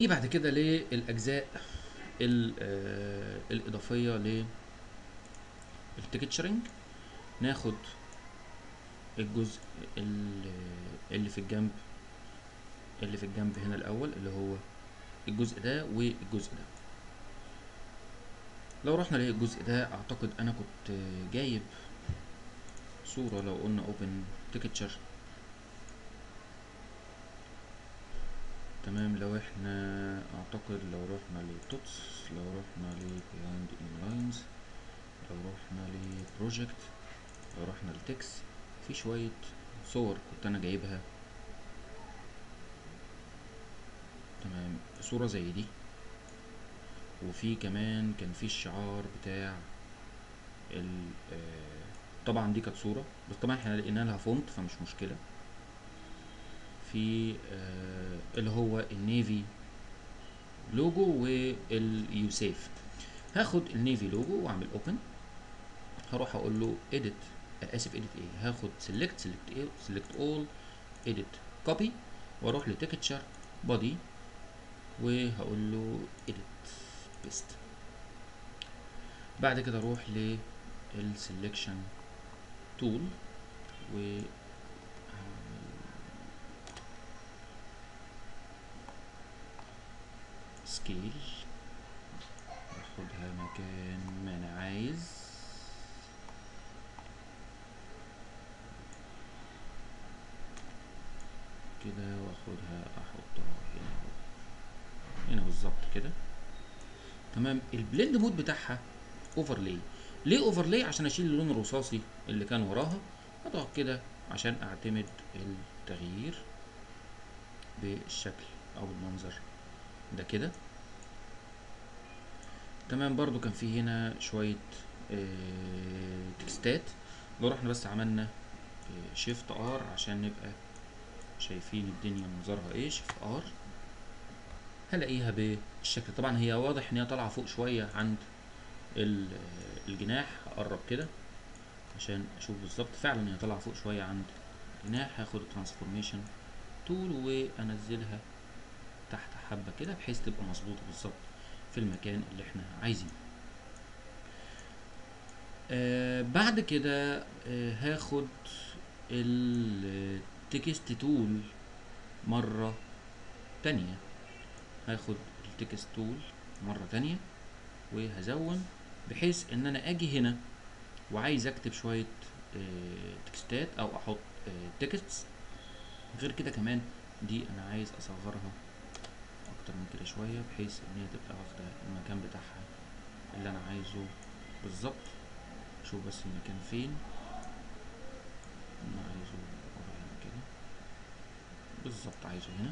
نيجي بعد كده للاجزاء ال- آه، الاضافيه ل التكتشرنج ناخد الجزء ال- اللي في الجنب اللي في الجنب هنا الاول اللي هو الجزء ده والجزء ده لو رحنا للجزء ده اعتقد انا كنت جايب صورة لو قلنا open picture تمام لو احنا اعتقد لو رحنا للتوتس لو رحنا ل behind in lines لو رحنا لبروجكت لو رحنا لتكس في شوية صور كنت انا جايبها تمام صورة زي دي وفي كمان كان في الشعار بتاع ال آه، طبعا دي كانت صورة بس طبعا احنا لقينا لها فونت فمش مشكلة في آه، اللي هو النيفي لوجو واليوسيف هاخد النيفي لوجو واعمل اوبن هروح اقول له edit آه، اسف edit ايه هاخد select select ايه select all edit copy واروح لتكتشر body وهقول له edit paste بعد كده اروح للسلكشن تول و سكيل اخدها مكان ما انا عايز كده واخدها احطها هنا اهو. هنا بالظبط كده تمام البلند مود بتاعها اوفرلاي ليه اوفرلاي عشان اشيل اللون الرصاصي اللي كان وراها اضغط كده عشان اعتمد التغيير بالشكل او بالمنظر ده كده تمام برضو كان في هنا شوية آه، تكستات لو رحنا بس عملنا شيفت ار عشان نبقى شايفين الدنيا منظرها ايه شيفت ار هلاقيها بالشكل طبعا هي واضح ان هي طالعه فوق شويه عند ال- الجناح اقرب كده عشان اشوف بالظبط فعلا هي طالعه فوق شويه عند الجناح هاخد الترانسفورميشن تول وانزلها تحت حبه كده بحيث تبقى مظبوطه بالظبط في المكان اللي احنا عايزينه آه بعد كده آه هاخد التكست تول مرة تانية هاخد التكست تول مرة تانية وهزون بحيث ان انا اجي هنا وعايز اكتب شوية آه، تكستات او احط تكستس غير كده كمان دي انا عايز اصغرها اكتر من كده شوية بحيث ان هي تبقى واخدة المكان بتاعها اللي انا عايزه بالظبط شوف بس المكان فين انا عايزه ورا هنا كده بالظبط عايزه هنا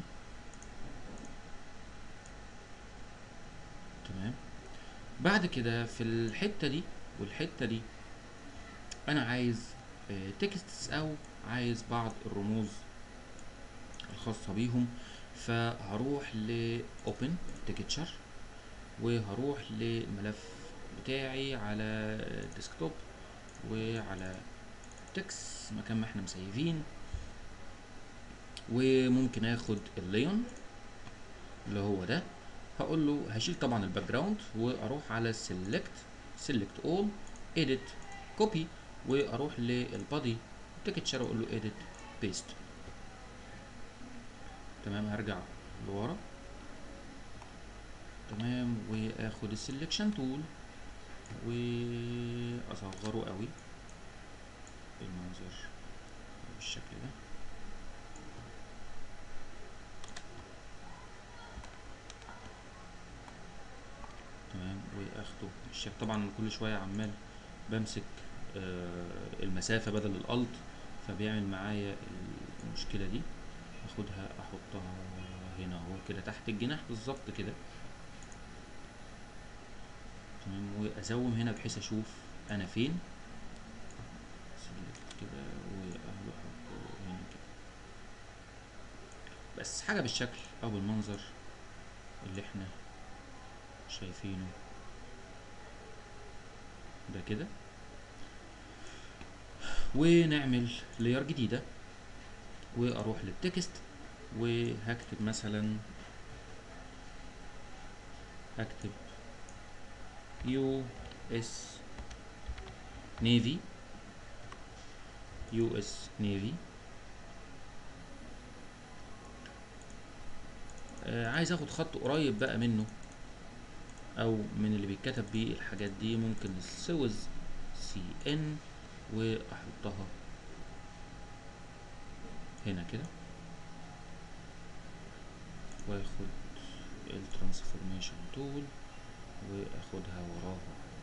تمام بعد كده في الحتة دي والحتة دي انا عايز تكستس او عايز بعض الرموز الخاصة بيهم فهروح ل open texture وهروح للملف بتاعي على ديسكتوب وعلى تكس مكان ما احنا مسيفين وممكن اخد الليون اللي هو ده هقول له هشيل طبعا الباك جراوند واروح على select select all edit copy واروح للبادي تكتشر واقول له edit paste تمام هرجع لورا تمام واخد السلكشن تول واصغره قوي بالمنظر بالشكل ده تمام واخده بالشكل طبعا كل شويه عمال بمسك آه المسافه بدل الالت فبيعمل معايا المشكله دي اخدها احطها هنا اهو كده تحت الجناح بالظبط كده تمام وازوم هنا بحيث اشوف انا فين select كده واهله احطه هنا كده بس حاجه بالشكل او بالمنظر اللي احنا شايفينه ده كده ونعمل لير جديده واروح للتكست وهكتب مثلا اكتب يو اس نيفي يو اس نيفي آه عايز اخد خط قريب بقى منه او من اللي بيتكتب بيه الحاجات دي ممكن السوز سي ان واحطها هنا كده واخد الترانسفورميشن تول واخدها وراها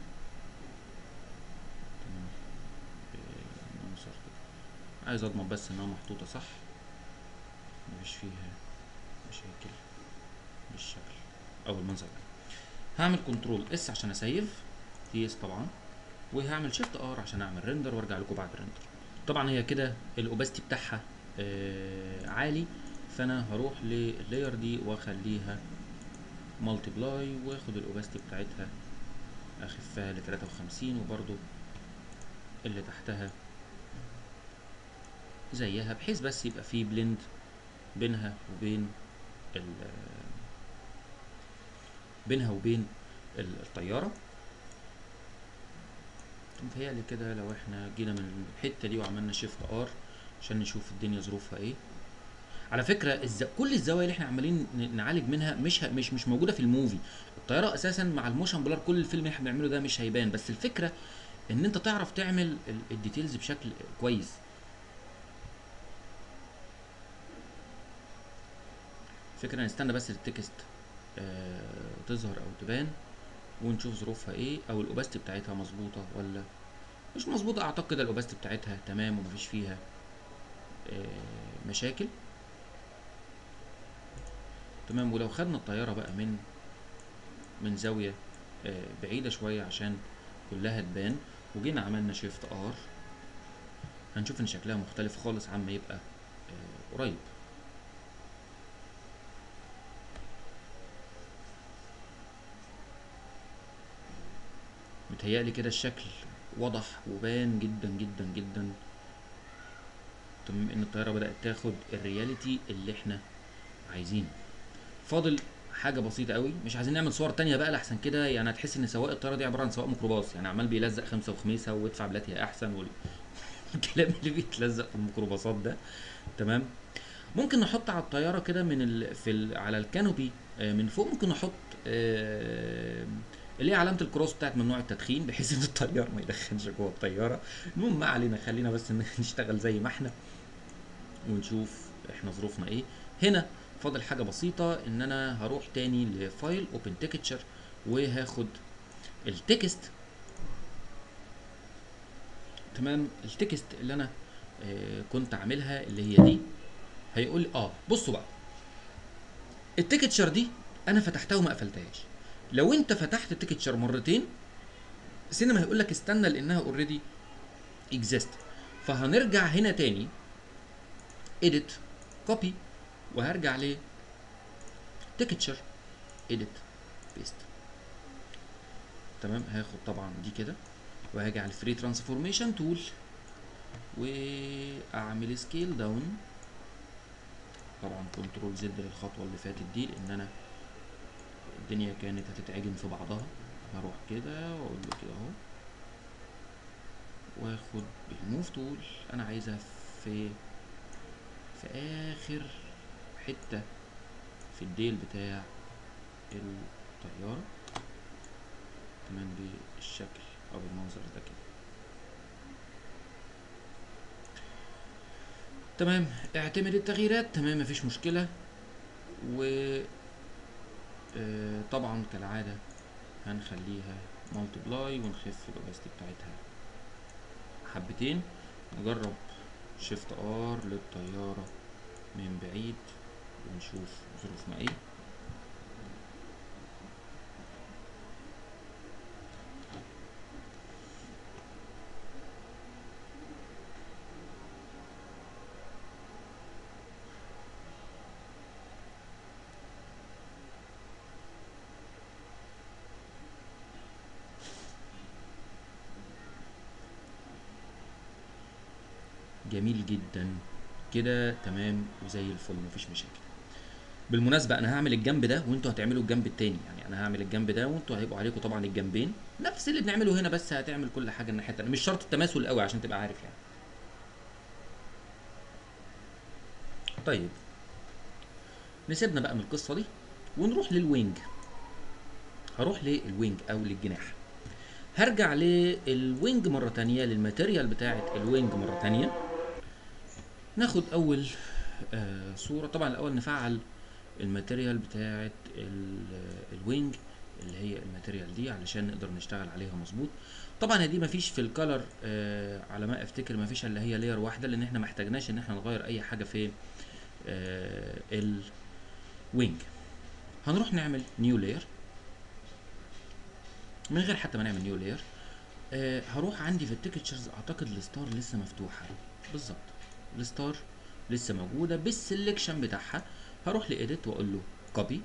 تمام بالمنظر كده عايز اضمن بس انها محطوطه صح مفيش فيها مشاكل بالشكل او بالمنظر ده هعمل كنترول اس عشان اسيف تي اس طبعا وهعمل شيفت ار عشان اعمل ريندر وارجع لكم بعد ريندر طبعا هي كده الاوباستي بتاعها آه عالي فانا هروح لللاير دي واخليها مالتيبلاي واخد الاوباستي بتاعتها اخفها ل 53 وبرضو اللي تحتها زيها بحيث بس يبقى في بلند بينها وبين ال بينها وبين الطيارة متهيألي كده لو احنا جينا من الحتة دي وعملنا شيفت ار عشان نشوف الدنيا ظروفها ايه على فكره الز... كل الزوايا اللي احنا عمالين نعالج منها مش ه... مش مش موجوده في الموفي الطياره اساسا مع الموشن بلر كل الفيلم اللي احنا بنعمله ده مش هيبان بس الفكره ان انت تعرف تعمل ال... الديتيلز بشكل كويس فكرة نستنى بس التكست آه تظهر او تبان ونشوف ظروفها ايه او الاوباستي بتاعتها مظبوطه ولا مش مظبوطه اعتقد الاوباستي بتاعتها تمام ومفيش فيها آه مشاكل تمام ولو خدنا الطياره بقى من من زاويه آه بعيده شويه عشان كلها تبان وجينا عملنا شيفت ار هنشوف ان شكلها مختلف خالص عما يبقى آه قريب متهيألي كده الشكل وضح وبان جدا جدا جدا تمام ان الطياره بدأت تاخد الرياليتي اللي احنا عايزينه فاضل حاجه بسيطه قوي مش عايزين نعمل صور تانية بقى لحسن كده يعني هتحس ان سواق الطياره دي عباره عن سواق ميكروباص يعني عمال بيلزق خمسه وخميسه وادفع بلاتي احسن والكلام اللي بيتلزق في الميكروباصات ده تمام ممكن نحط على الطياره كده من ال... في ال... على الكانوبي آه من فوق ممكن نحط آه اللي هي علامه الكروس بتاعت ممنوع التدخين بحيث ان الطيار ما يدخنش جوه الطياره المهم ما علينا خلينا بس نشتغل زي ما احنا ونشوف احنا ظروفنا ايه هنا فاضل حاجه بسيطه ان انا هروح تاني لفايل اوبن تكتشر وهاخد التكست تمام التكست اللي انا آه كنت عاملها اللي هي دي هيقول اه بصوا بقى التكتشر دي انا فتحتها وما قفلتهاش لو انت فتحت التكتشر مرتين سينما هيقول لك استنى لانها اوريدي اكزيست فهنرجع هنا تاني edit copy وهرجع ل تكتشر edit paste تمام هاخد طبعا دي كده وهاجي على الفري ترانسفورميشن تول واعمل سكيل داون طبعا كنترول زد للخطوه اللي فاتت دي لان انا الدنيا كانت هتتعجن في بعضها هروح كده واقول له كده اهو واخد بالموف تول انا عايزها في في اخر حته في الديل بتاع الطياره تمام بالشكل او بالمنظر ده كده تمام اعتمد التغييرات تمام مفيش مشكله و آه طبعا كالعاده هنخليها مالتيبلاي ونخف الاوباستي بتاعتها حبتين نجرب شيفت ار للطياره من بعيد ونشوف ظروفنا ايه جميل جدا كده تمام وزي الفل مفيش مشاكل بالمناسبة أنا هعمل الجنب ده وأنتوا هتعملوا الجنب التاني يعني أنا هعمل الجنب ده وأنتوا هيبقوا عليكم طبعا الجنبين نفس اللي بنعمله هنا بس هتعمل كل حاجة الناحية التانية مش شرط التماثل قوي عشان تبقى عارف يعني طيب نسيبنا بقى من القصة دي ونروح للوينج هروح للوينج أو للجناح هرجع للوينج مرة تانية للماتيريال بتاعة الوينج مرة تانية ناخد أول آه صورة طبعا الأول نفعل الماتيريال بتاعة ال- الوينج اللي هي الماتيريال دي علشان نقدر نشتغل عليها مظبوط طبعا دي مفيش في الكالر آه على ما افتكر مفيش الا هي لير واحده لان احنا محتاجناش ان احنا نغير اي حاجه في آه الوينج هنروح نعمل نيو لاير من غير حتى ما نعمل نيو لاير آه هروح عندي في التكتشرز اعتقد الستار لسه مفتوحه بالظبط الستار لسه موجوده بالسلكشن بتاعها هروح لايديت واقول له كوبي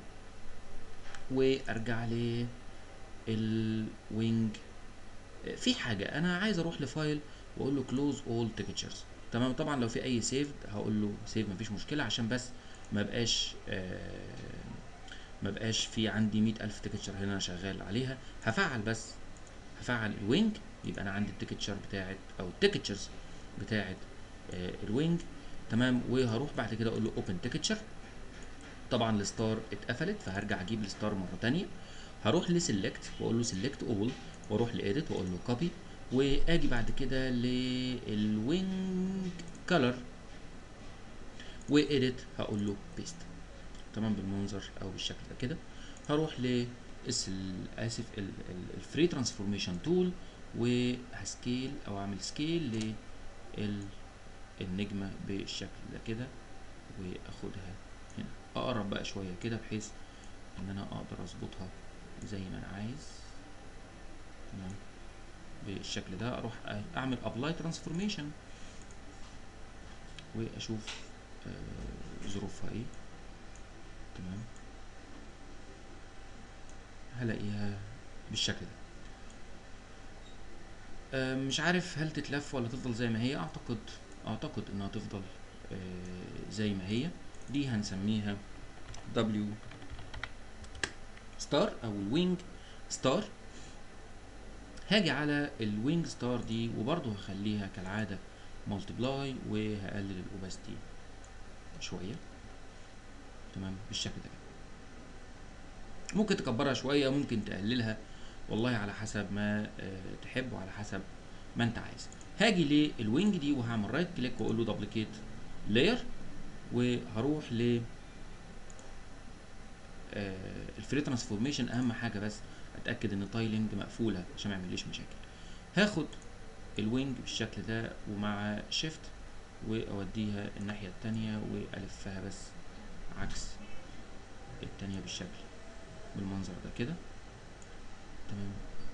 وارجع ل الوينج في حاجه انا عايز اروح لفايل واقول له كلوز اول تكتشرز تمام طبعا لو في اي سيف هقول له سيف مفيش مشكله عشان بس ما بقاش آه ما بقاش في عندي مئة ألف تكتشر هنا أنا شغال عليها هفعل بس هفعل الوينج يبقى أنا عندي التكتشر بتاعت أو التكتشرز بتاعت آه الوينج تمام وهروح بعد كده أقول له أوبن تكتشر طبعا الستار اتقفلت فهرجع أجيب الستار مرة تانية هروح لسلكت وأقول له سلكت أول وأروح لإيديت وأقول له كوبي وآجي بعد كده للوينج كلر وإيديت هقول له بيست تمام بالمنظر او بالشكل ده كده هروح ل اسف الفري ترانسفورميشن تول وهسكيل او اعمل سكيل للنجمه بالشكل ده كده واخدها هنا اقرب بقى شويه كده بحيث ان انا اقدر اظبطها زي ما انا عايز تمام بالشكل ده اروح اعمل ابلاي ترانسفورميشن واشوف آه ظروفها ايه تمام هلاقيها بالشكل ده آه مش عارف هل تتلف ولا تفضل زي ما هي اعتقد اعتقد انها تفضل آه زي ما هي دي هنسميها W ستار او الوينج ستار هاجي على الوينج ستار دي وبرضه هخليها كالعادة مالتبلاي وهقلل الاوباستي شويه تمام بالشكل ده كده ممكن تكبرها شويه ممكن تقللها والله على حسب ما أه تحب وعلى حسب ما انت عايز هاجي للوينج دي وهعمل رايت كليك واقول له دوبليكيت لاير وهروح ل أه الفري ترانسفورميشن اهم حاجه بس اتاكد ان التايلنج مقفوله عشان ما يعمليش مشاكل هاخد الوينج بالشكل ده ومع شيفت واوديها الناحيه التانية والفها بس عكس التانية بالشكل بالمنظر ده كده تمام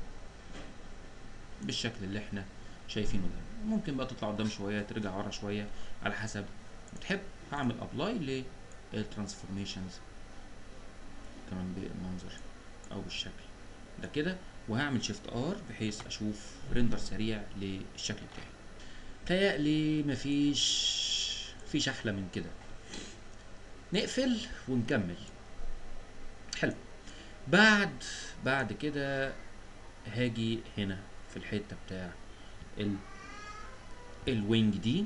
بالشكل اللي احنا شايفينه ده ممكن بقى تطلع قدام شوية ترجع ورا شوية على حسب ما تحب هعمل ابلاي للترانسفورميشنز تمام بالمنظر او بالشكل ده كده وهعمل شيفت ار بحيث اشوف ريندر سريع للشكل بتاعي تهيألي مفيش فيش احلى من كده نقفل ونكمل حلو بعد بعد كده هاجي هنا في الحته بتاع ال الوينج دي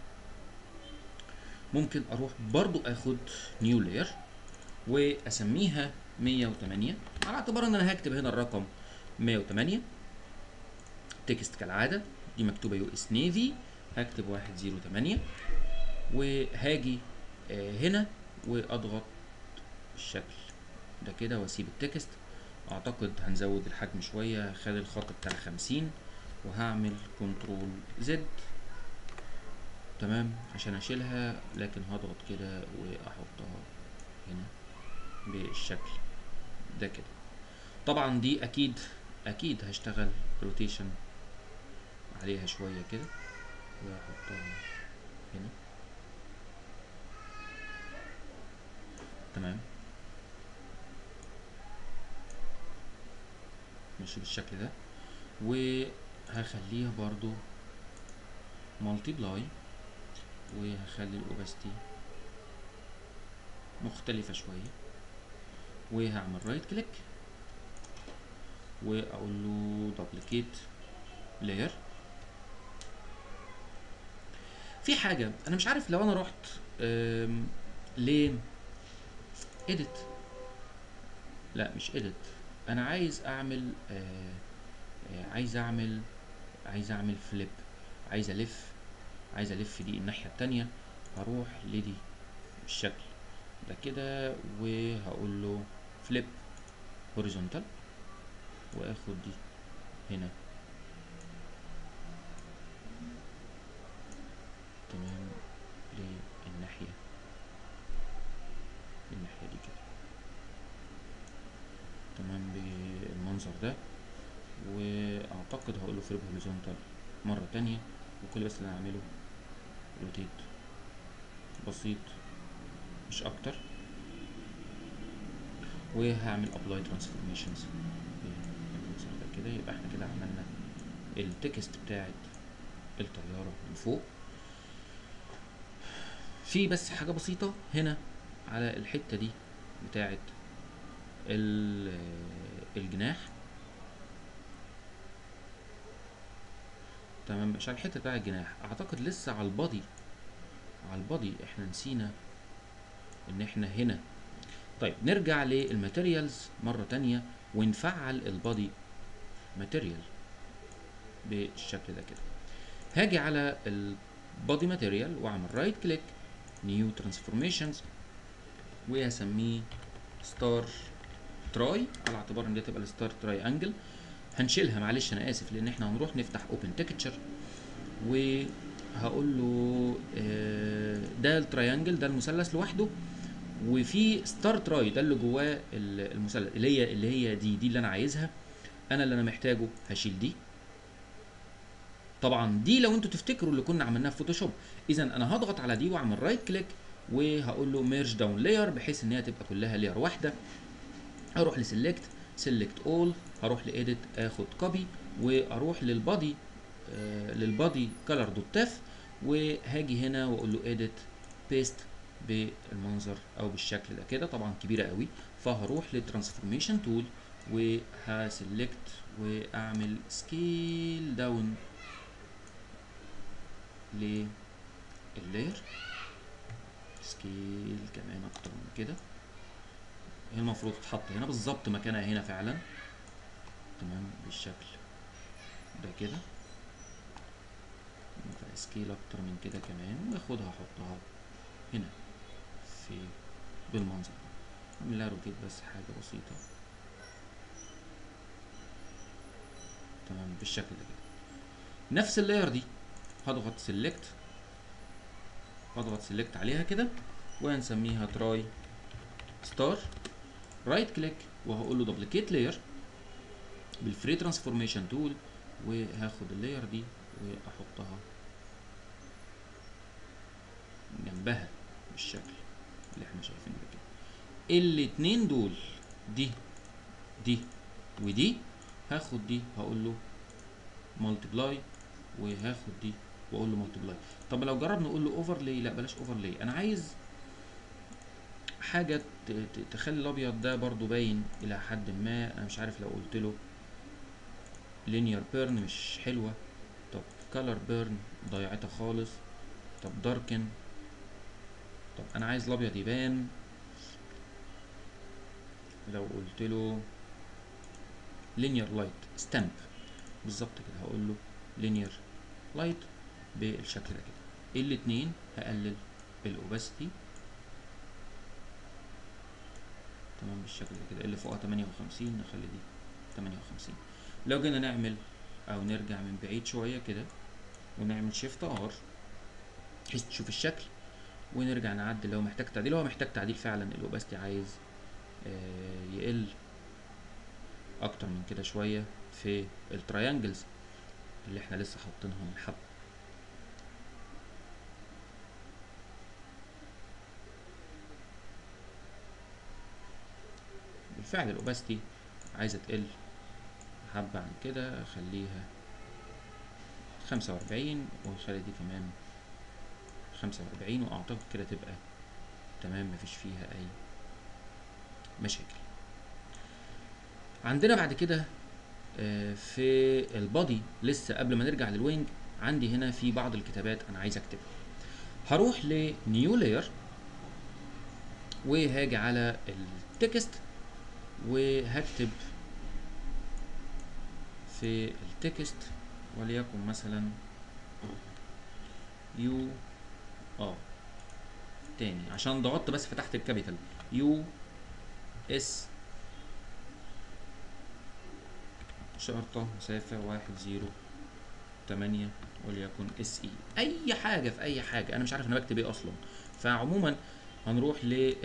ممكن اروح برضو اخد نيو لاير واسميها 108 على اعتبار ان انا هكتب هنا الرقم 108 تكست كالعاده دي مكتوبه يو اس نيفي هكتب 108 وهاجي آه هنا واضغط بالشكل ده كده واسيب التكست اعتقد هنزود الحجم شويه هخلي الخط بتاع خمسين وهعمل كنترول زد تمام عشان اشيلها لكن هضغط كده واحطها هنا بالشكل ده كده طبعا دي اكيد اكيد هشتغل روتيشن عليها شويه كده واحطها هنا تمام ماشي بالشكل ده وهخليها برضو مالتيبلاي وهخلي الاوباستي مختلفة شوية وهعمل رايت كليك واقول له دوبليكيت لاير في حاجة انا مش عارف لو انا رحت أم، ل edit لا مش edit انا عايز اعمل آه، آه، عايز اعمل عايز اعمل فليب عايز الف عايز الف دي الناحية التانية هروح لدي بالشكل ده كده وهقول له فليب هوريزونتال واخد دي هنا تمام للناحية الناحية دي كده تمام بالمنظر ده واعتقد هقول له فليب هوريزونتال مرة تانية وكل بس اللي انا هعمله روتيت بسيط مش اكتر وهعمل ابلاي ترانسفورميشنز بالمنظر ده كده يبقى احنا كده عملنا التكست بتاعت الطيارة من فوق في بس حاجة بسيطة هنا على الحتة دي بتاعت ال- الجناح تمام مش على الحتة بتاع الجناح اعتقد لسه على البادي على البادي احنا نسينا ان احنا هنا طيب نرجع للماتيريالز مرة تانية ونفعل البادي ماتيريال بالشكل ده كده هاجي على البادي ماتيريال واعمل رايت كليك نيو ترانسفورميشنز وهسميه ستار تراي على اعتبار ان دي تبقى الستار تراي انجل هنشيلها معلش انا اسف لان احنا هنروح نفتح اوبن تكتشر وهقول له آه، ده التراينجل ده المثلث لوحده وفي ستار تراي ده اللي جواه ال- المثلث اللي هي اللي هي دي دي اللي انا عايزها انا اللي انا محتاجه هشيل دي طبعا دي لو انتوا تفتكروا اللي كنا عملناها في فوتوشوب اذا انا هضغط على دي واعمل رايت كليك وهقول له ميرج داون لاير بحيث ان هي تبقى كلها لاير واحده اروح لسيلكت سيلكت اول هروح لايديت اخد كوبي واروح للبادي آه للبادي كلر دوت تاف وهاجي هنا واقول له ايديت بيست بالمنظر او بالشكل ده كده طبعا كبيره قوي فهروح للترانسفورميشن تول وهسلكت واعمل سكيل داون لللاير سكيل كمان اكتر من كده هي المفروض تتحط هنا بالظبط مكانها هنا فعلا تمام بالشكل ده كده ينفع سكيل اكتر من كده كمان واخدها احطها هنا في بالمنظر ده اعمل لها روتيت بس حاجه بسيطه تمام بالشكل ده كده نفس اللاير دي هضغط سيلكت هضغط سيلكت عليها كده وهنسميها تراي ستار رايت كليك وهقول له دوبليكيت لاير بالفري ترانسفورميشن تول وهاخد اللاير دي واحطها جنبها بالشكل اللي احنا شايفينه ده كده الاتنين دول دي دي ودي هاخد دي هقول له مالتيبلاي وهاخد دي واقول له مالتيبلاي طب لو جربنا نقول له اوفرلاي لا بلاش اوفرلاي انا عايز حاجه ت- ت- تخلي الابيض ده برضو باين الى حد ما انا مش عارف لو قلت له لينير بيرن مش حلوه طب كالر بيرن ضيعتها خالص طب داركن طب انا عايز الابيض يبان لو قلت له لينير لايت ستامب بالظبط كده هقول له لينير لايت بالشكل ده كده الاتنين هقلل الاوباسيتي تمام بالشكل ده كده اللي فوقها 58 نخلي دي 58 لو جينا نعمل او نرجع من بعيد شويه كده ونعمل شيفت ار بحيث تشوف الشكل ونرجع نعدل لو محتاج تعديل هو محتاج تعديل فعلا الاوباستي عايز آه يقل اكتر من كده شويه في التراينجلز اللي احنا لسه حاطينها من حبه بالفعل الاوباستي عايزه تقل حبه عن كده اخليها خمسة وأربعين وأخلي دي كمان خمسة وأربعين وأعتقد كده تبقى تمام مفيش فيها اي مشاكل عندنا بعد كده آه، في البادي لسه قبل ما نرجع للوينج عندي هنا في بعض الكتابات انا عايز اكتبها هروح لنيو لاير وهاجي على التكست وهكتب في التكست وليكن مثلا يو اه تاني عشان ضغطت بس فتحت الكابيتال يو اس شرطة مسافة واحد زيرو تمانية وليكن اس اي اي حاجة في اي حاجة انا مش عارف انا بكتب ايه اصلا فعموما هنروح لل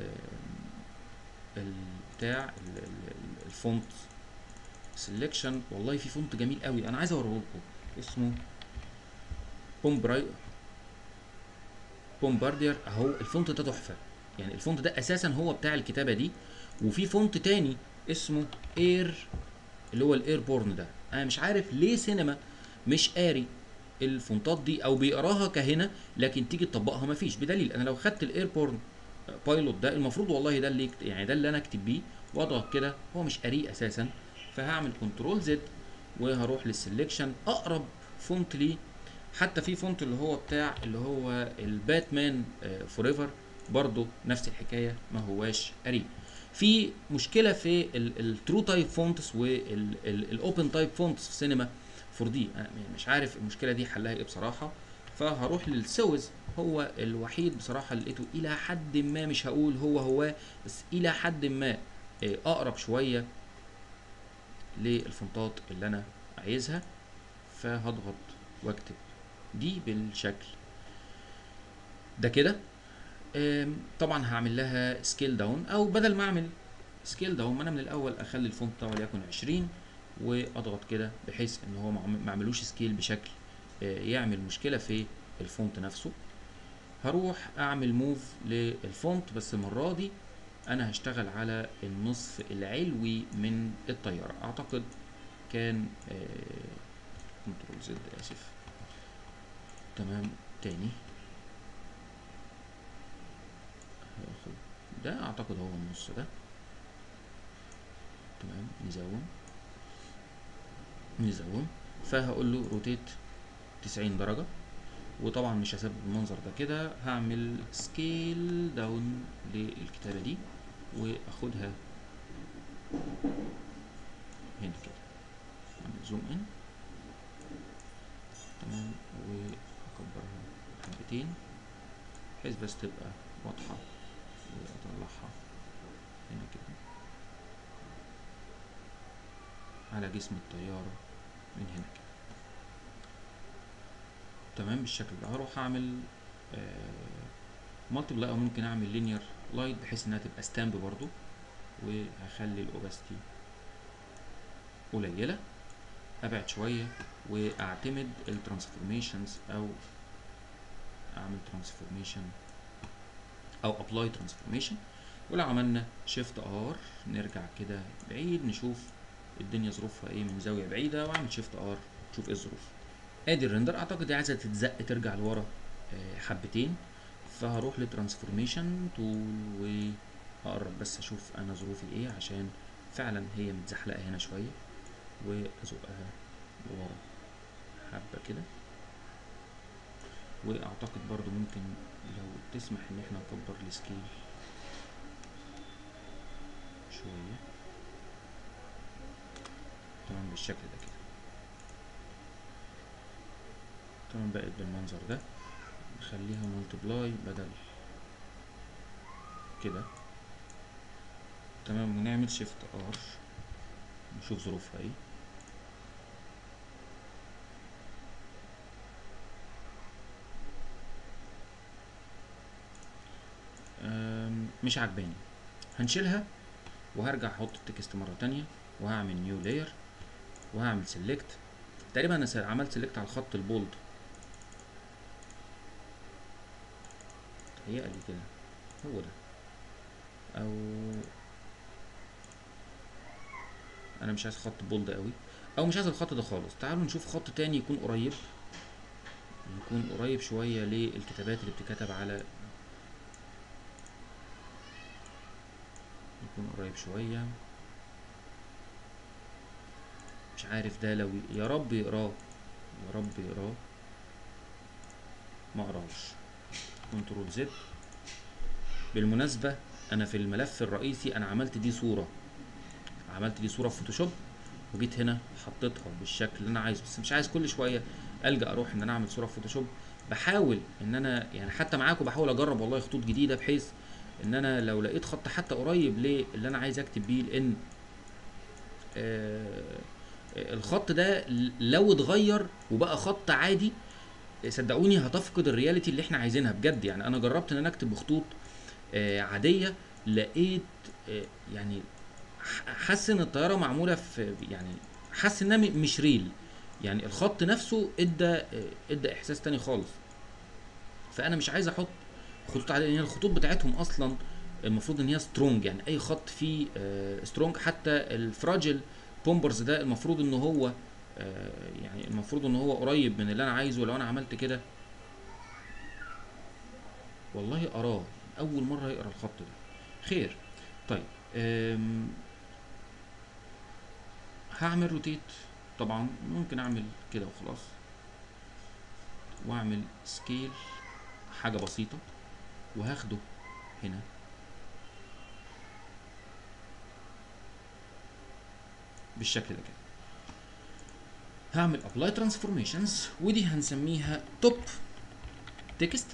ال- بتاع ال- ال- ال- الفونت سelection والله في فونت جميل قوي انا عايز اوريه لكم اسمه بومبراي بومباردير اهو الفونت ده تحفه يعني الفونت ده اساسا هو بتاع الكتابه دي وفي فونت تاني اسمه اير اللي هو الاير بورن ده انا مش عارف ليه سينما مش قاري الفونتات دي او بيقراها كهنا لكن تيجي تطبقها مفيش بدليل انا لو خدت الاير بورن بايلوت ده المفروض والله ده اللي يكت- يعني ده اللي انا اكتب بيه واضغط كده هو مش قاريه اساسا فهعمل كنترول زد وهروح للسلكشن اقرب فونت ليه حتى في فونت اللي هو بتاع اللي هو الباتمان فور ايفر برضه نفس الحكايه ما هواش قريب في مشكله في الترو تايب فونتس والاوبن تايب فونتس في سينما 4 دي انا مش عارف المشكله دي حلها ايه بصراحه فهروح للسوز هو الوحيد بصراحه اللي لقيته الى حد ما مش هقول هو هو بس الى حد ما آه، اقرب شويه للفونتات اللي انا عايزها فهضغط واكتب دي بالشكل ده كده آم، طبعا هعمل لها سكيل داون او بدل ما اعمل سكيل داون ما انا من الاول اخلي الفونت ده وليكن 20 واضغط كده بحيث ان هو ما عم- ما اعملوش سكيل بشكل آه، يعمل مشكله في الفونت نفسه هروح اعمل موف للفونت بس المره دي انا هشتغل على النصف العلوي من الطياره اعتقد كان كنترول زد اسف تمام تاني هاخد ده اعتقد هو النص ده تمام نزوم نزوم فهقول له روتيت 90 درجة وطبعا مش هسيب المنظر ده كده هعمل سكيل داون للكتابة دي واخدها هنا كده اعمل زوم ان تمام واكبرها حبتين بحيث بس تبقى واضحة واطلعها هنا كده على جسم الطيارة من هنا كده تمام بالشكل ده هروح اعمل مالتيبلاي او ممكن اعمل لينير لايت بحيث انها تبقى ستامب برضو وهخلي الاوباستي قليلة ابعد شوية واعتمد الترانسفورميشنز او اعمل ترانسفورميشن او ابلاي ترانسفورميشن ولو عملنا شيفت ار نرجع كده بعيد نشوف الدنيا ظروفها ايه من زاويه بعيده واعمل شيفت ار نشوف ايه الظروف ادي الريندر اعتقد دي عايزه تتزق ترجع لورا آه، حبتين فهروح لترانسفورميشن تول واقرب بس اشوف انا ظروفي ايه عشان فعلا هي متزحلقه هنا شويه وازقها لورا حبه كده واعتقد برضو ممكن لو تسمح ان احنا نكبر السكيل شويه تمام بالشكل ده كده تمام بقت بالمنظر ده نخليها ملتبلاي بدل كده تمام ونعمل شيفت ار نشوف ظروفها ايه أم، مش عجباني هنشيلها وهرجع احط التكست مره تانية وهعمل نيو لاير وهعمل سيلكت تقريبا انا س- عملت سيلكت على الخط البولد تهيألي كده هو ده او انا مش عايز خط بولد قوي او مش عايز الخط ده خالص تعالوا نشوف خط تاني يكون قريب يكون قريب شوية للكتابات اللي بتتكتب على يكون قريب شوية مش عارف ده لو يا رب يقراه يا رب يقراه ما قراش كنترول زد بالمناسبة انا في الملف الرئيسي انا عملت دي صورة عملت دي صورة في فوتوشوب وجيت هنا حطيتها بالشكل اللي انا عايزه بس مش عايز كل شوية الجا اروح ان انا اعمل صورة في فوتوشوب بحاول ان انا يعني حتى معاكم بحاول اجرب والله خطوط جديدة بحيث ان انا لو لقيت خط حتى قريب للي انا عايز اكتب بيه لان آه الخط ده لو اتغير وبقى خط عادي صدقوني هتفقد الرياليتي اللي احنا عايزينها بجد يعني انا جربت ان انا اكتب بخطوط آه عاديه لقيت آه يعني حاسس ان الطياره معموله في يعني حاسس انها مش ريل يعني الخط نفسه ادى آه ادى احساس تاني خالص فانا مش عايز احط خطوط عاديه لان الخطوط بتاعتهم اصلا المفروض ان هي سترونج يعني اي خط فيه سترونج حتى الفراجل بومبرز ده المفروض ان هو آه يعني المفروض ان هو قريب من اللي انا عايزه لو انا عملت كده والله اراه اول مره يقرا الخط ده خير طيب هعمل روتيت طبعا ممكن اعمل كده وخلاص واعمل سكيل حاجه بسيطه وهاخده هنا بالشكل ده كده هعمل ابلاي ترانسفورميشنز ودي هنسميها توب تكست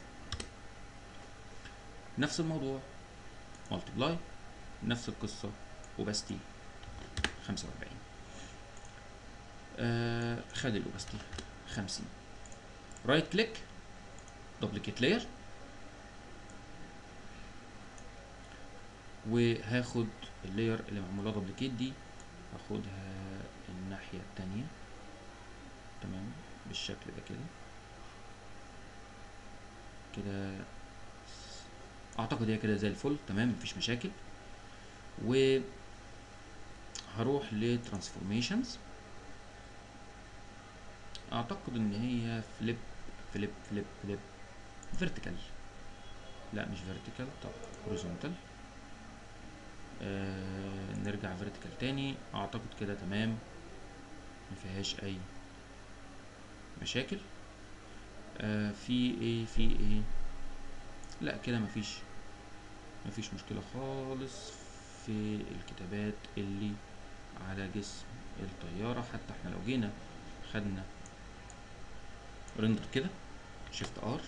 نفس الموضوع مالتبلاي نفس القصه وبستي 45 آه خلي الاوبستي 50 رايت كليك دوبليكيت لاير وهاخد اللاير اللي معموله دوبليكيت دي هاخدها الناحية التانية تمام بالشكل ده كده كده اعتقد هي كده زي الفل تمام مفيش مشاكل و هروح لترانسفورميشنز اعتقد ان هي فليب فليب فليب فليب فيرتيكال لا مش فيرتيكال طب هوريزونتال آه نرجع فيرتيكال تاني اعتقد كده تمام مفيهاش اي مشاكل آه في ايه في ايه لا كده مفيش مفيش مشكلة خالص في الكتابات اللي على جسم الطيارة حتى احنا لو جينا خدنا ريندر كده شيفت ار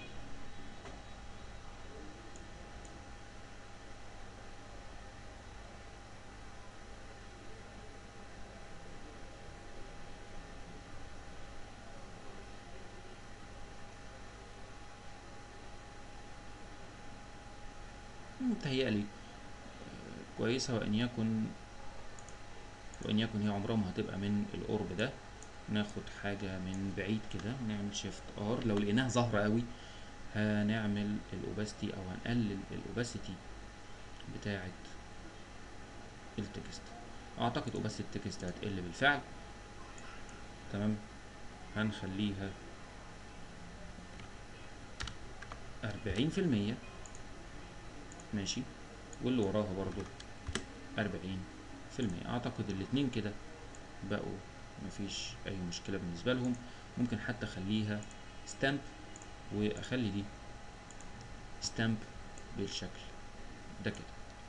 متهيألي كويسة وإن يكن وإن يكن هي عمرها ما هتبقى من القرب ده ناخد حاجة من بعيد كده نعمل شيفت ار لو لقيناها ظاهرة قوي هنعمل الاوباستي او هنقلل الاوباسيتي بتاعة التكست اعتقد اوباسيتي التكست هتقل بالفعل تمام هنخليها أربعين في المية ماشي واللي وراها برضو أربعين في المية أعتقد الاتنين كده بقوا مفيش أي مشكلة بالنسبة لهم ممكن حتى أخليها ستامب وأخلي دي ستامب بالشكل ده كده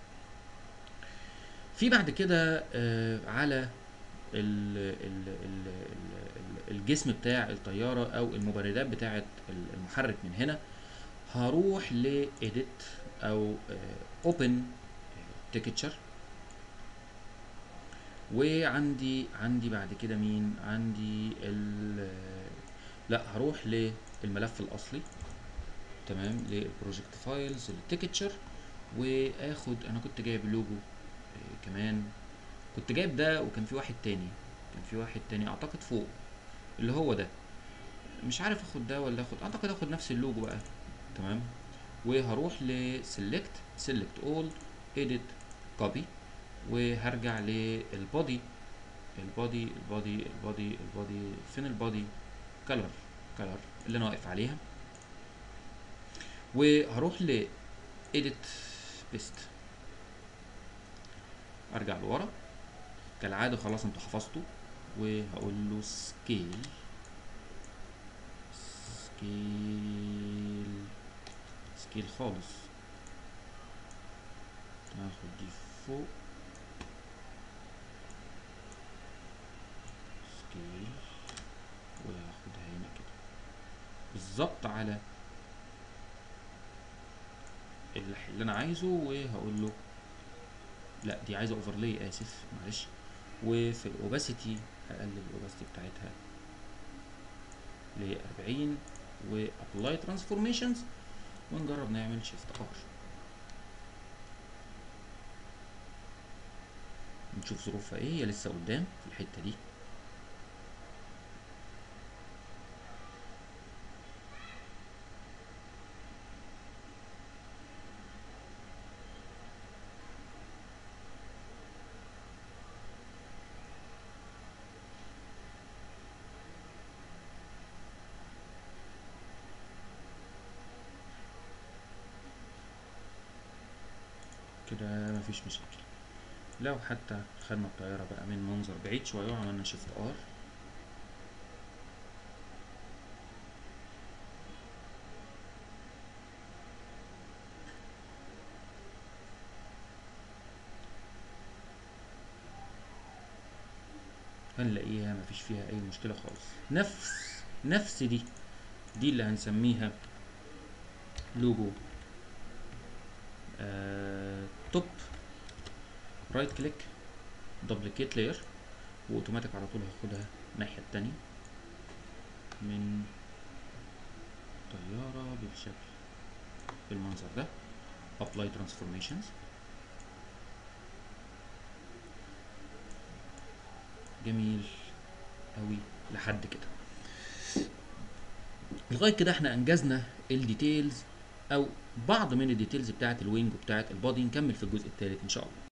في بعد كده آه على ال ال ال ال الجسم بتاع الطيارة أو المبردات بتاعة المحرك من هنا هروح ل edit او اوبن تكتشر وعندي عندي بعد كده مين عندي ال لا هروح للملف الاصلي تمام للبروجكت فايلز التكتشر واخد انا كنت جايب لوجو كمان كنت جايب ده وكان في واحد تاني كان في واحد تاني اعتقد فوق اللي هو ده مش عارف اخد ده ولا اخد اعتقد اخد نفس اللوجو بقى تمام وهروح ل select select all edit copy وهرجع للبودي البودي البودي البودي البودي فين البودي color color اللي انا واقف عليها وهروح ل edit paste ارجع لورا كالعاده خلاص انتوا حفظتوا وهقول له سكيل سكيل سكيل خالص هاخد دي فوق سكيل وهاخدها هنا كده بالظبط على اللي اللي انا عايزه وهقول له لا دي عايزه اوفرلاي اسف معلش وفي الاوباسيتي هقلل الاوباسيتي بتاعتها ل 40 وابلاي ترانسفورميشنز ونجرب نعمل شيفت ار نشوف ظروفها ايه هي لسه قدام في الحته دي كده مفيش مشاكل لو حتى خدنا الطيارة بقى من منظر بعيد شوية وعملنا شيفت ار هنلاقيها مفيش فيها اي مشكلة خالص نفس نفس دي دي اللي هنسميها لوجو آه توب رايت كليك دوبليكيت لاير واوتوماتيك على طول هاخدها الناحية التانية من طيارة بالشكل بالمنظر ده apply transformations جميل قوي لحد كده لغايه كده احنا انجزنا الديتيلز او بعض من الديتيلز بتاعه الوينج وبتاعه البادي نكمل في الجزء الثالث ان شاء الله